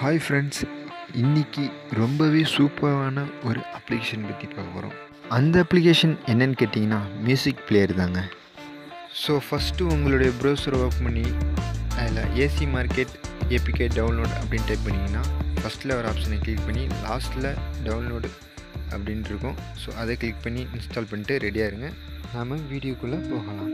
hi friends இன்னைக்கு ரொம்பவே சூப்பரான ஒரு அப்ளிகேஷன் பற்றி பார்க்க போகிறோம் அந்த அப்ளிகேஷன் என்னன்னு கேட்டிங்கன்னா மியூசிக் பிளேயர் தாங்க ஸோ ஃபஸ்ட்டு உங்களுடைய ப்ரௌசரை ஓப்பன் பண்ணி அதில் ஏசி மார்க்கெட் ஏபிகே டவுன்லோட் அப்படின்னு டைப் பண்ணிங்கன்னா ஃபஸ்ட்டில் ஒரு ஆப்ஷனை கிளிக் பண்ணி லாஸ்ட்டில் டவுன்லோடு அப்படின்னு இருக்கும் ஸோ அதை கிளிக் பண்ணி இன்ஸ்டால் பண்ணிட்டு ரெடியாக இருங்க நாம் வீடியோக்குள்ளே போகலாம்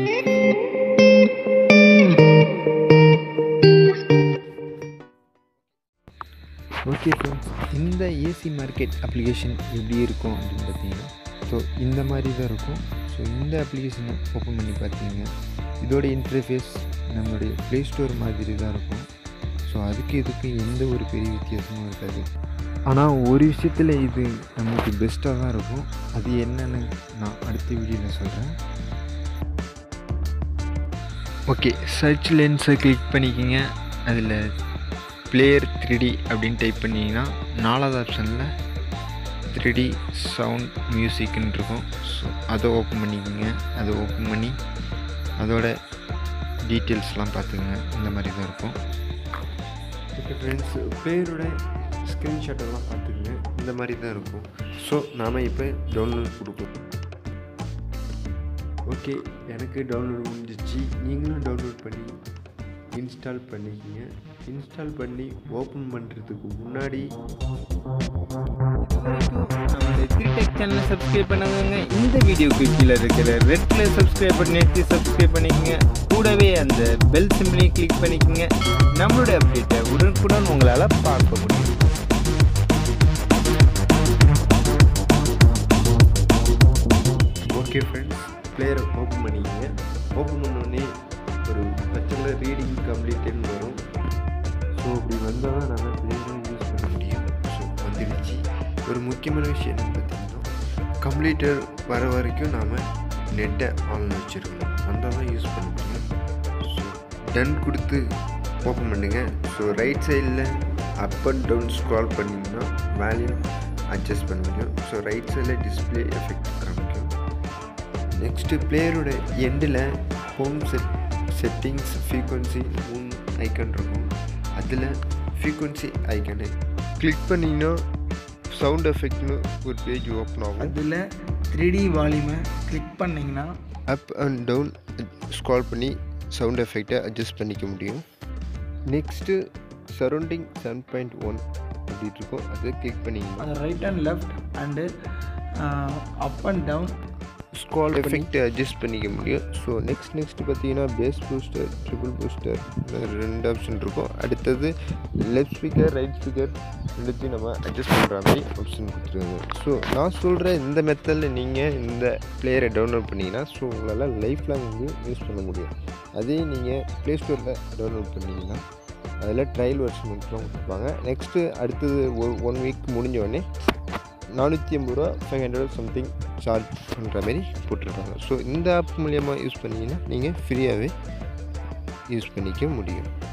ஓகே ஃப்ரெண்ட்ஸ் இந்த ஏசி மார்க்கெட் அப்ளிகேஷன் எப்படி இருக்கும் அப்படின்னு பார்த்தீங்கன்னா ஸோ இந்த மாதிரி தான் இருக்கும் ஸோ இந்த அப்ளிகேஷனை ஓப்பன் பண்ணி பார்த்தீங்க இதோட இன்டர்ஃபேஸ் நம்மளுடைய ப்ளே ஸ்டோர் மாதிரி தான் இருக்கும் ஸோ அதுக்கு இதுக்கு எந்த ஒரு பெரிய வித்தியாசமும் இருக்காது ஆனால் ஒரு விஷயத்தில் இது நமக்கு பெஸ்ட்டாக தான் இருக்கும் அது என்னன்னு நான் அடுத்த வீடியோவில் சொல்கிறேன் ஓகே சர்ச் லென்ஸை கிளிக் பண்ணிக்கிங்க அதில் பிளேயர் த்ரீடி அப்படின்னு டைப் பண்ணிங்கன்னா நாலாவது ஆப்ஷனில் த்ரீடி சவுண்ட் மியூசிக்னு இருக்கும் ஸோ அதை ஓப்பன் பண்ணிக்கோங்க அதை ஓப்பன் பண்ணி அதோட டீட்டெயில்ஸ்லாம் பார்த்துக்குங்க இந்த மாதிரி தான் இருக்கும் ஓகே ஃப்ரெண்ட்ஸ் பிளேயரோட ஸ்க்ரீன்ஷாட்டெல்லாம் பார்த்துக்குங்க இந்த மாதிரி தான் இருக்கும் ஸோ நாம் இப்போ டவுன்லோட் கொடுக்கணும் ஓகே எனக்கு டவுன்லோட் முடிஞ்சிச்சு நீங்களும் டவுன்லோட் பண்ணி இன்ஸ்டால் பண்ணிக்கோங்க இன்ஸ்டால் பண்ணி ஓப்பன் பண்ணுறதுக்கு முன்னாடி நம்மளுடைய கிரிடெக் சேனலை சப்ஸ்கிரைப் பண்ணாதவங்க இந்த வீடியோக்கு கீழே இருக்கிற ரெட் கலர் சப்ஸ்கிரைப் பண்ணி எடுத்து சப்ஸ்கிரைப் பண்ணிக்கோங்க கூடவே அந்த பெல் சிம்பிளையும் கிளிக் பண்ணிக்கோங்க நம்மளுடைய அப்டேட்டை உடனுக்குடன் உங்களால் பார்க்க முடியும் ஓகே ஃப்ரெண்ட்ஸ் பிளேயரை ஓப்பன் பண்ணிக்கோங்க ஓப்பன் பண்ணோடனே ஒரு பச்சையில் ரீடிங் கம்ப்ளீட்டுன்னு வரும் ஸோ அப்படி வந்தால் தான் நம்ம பிளேயரும் யூஸ் பண்ண முடியும் ஸோ வந்துடுச்சு ஒரு முக்கியமான விஷயம் என்னன்னு பார்த்தீங்கன்னா கம்ப்ளீட்டர் வர வரைக்கும் நாம் நெட்டை ஆன்ல வச்சுருக்கணும் வந்தால் தான் யூஸ் பண்ண முடியும் ஸோ டன் கொடுத்து ஓப்பன் பண்ணுங்க ஸோ ரைட் சைடில் அப் அண்ட் டவுன் ஸ்க்ரால் பண்ணிங்கன்னா வேல்யூம் அட்ஜஸ்ட் பண்ண முடியும் ஸோ ரைட் சைடில் டிஸ்பிளே எஃபெக்ட் காமிக்கும் நெக்ஸ்ட்டு பிளேயரோட எண்டில் ஹோம் செட் செட்டிங்ஸ் ஃப்ரீக்வன்சி மூணு ஐக்கன் இருக்கும் அதில் ஃப்ரீக்வன்சி ஐக்கனை கிளிக் பண்ணிங்கன்னா சவுண்ட் எஃபெக்ட்னு ஒரு பேஜ் ஓப்பன் ஆகும் அதில் த்ரீ டி வால்யூமை கிளிக் பண்ணிங்கன்னா அப் அண்ட் டவுன் ஸ்க்ரால் பண்ணி சவுண்ட் எஃபெக்டை அட்ஜஸ்ட் பண்ணிக்க முடியும் next surrounding seven point one அப்படின்ட்டு இருக்கும் அதை கிளிக் பண்ணிங்கன்னா அது right and left and up and down scroll effect adjust பண்ணிக்க முடியும் ஸோ நெக்ஸ்ட் நெக்ஸ்ட் பார்த்தீங்கன்னா பேஸ் பூஸ்டர் ட்ரிபிள் பூஸ்டர் ரெண்டு ஆப்ஷன் இருக்கும் அடுத்தது லெஃப்ட் ஸ்பீக்கர் ரைட் ஸ்பீக்கர் ரெண்டுத்தையும் நம்ம அட்ஜஸ்ட் பண்ணுற மாதிரி ஆப்ஷன் கொடுத்துருக்காங்க ஸோ நான் சொல்கிற இந்த மெத்தடில் நீங்கள் இந்த பிளேயரை டவுன்லோட் பண்ணிங்கன்னா ஸோ உங்களால் லைஃப் லாங் வந்து யூஸ் பண்ண முடியும் அதே நீங்கள் ப்ளே ஸ்டோரில் டவுன்லோட் பண்ணிங்கன்னா அதில் ட்ரையல் வெர்ஷன் மட்டும் கொடுப்பாங்க நெக்ஸ்ட்டு அடுத்தது ஒரு ஒன் வீக் முடிஞ்ச உடனே நானூற்றி ஐம்பது ரூபா ஃபைவ் ஹண்ட்ரட் சம்திங் சார்ஜ் பண்ணுற மாதிரி போட்டிருக்காங்க ஸோ இந்த ஆப் மூலியமாக யூஸ் பண்ணிங்கன்னா நீங்கள் ஃப்ரீயாகவே யூஸ் பண்ணிக்க முடியும்